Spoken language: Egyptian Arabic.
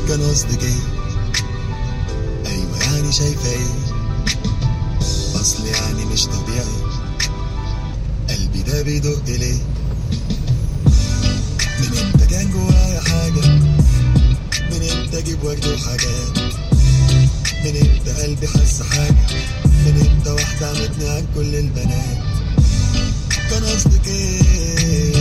كان قصدك ايه ايوه يعني شايفه ايه اصل يعني مش طبيعي قلبي ده بيدق ليه من امتى كان جوايا حاجة من امتى اجيب ورد وحاجات من امتى قلبي حس حاجة من امتى واحدة عمتني عن كل البنات كان قصدك ايه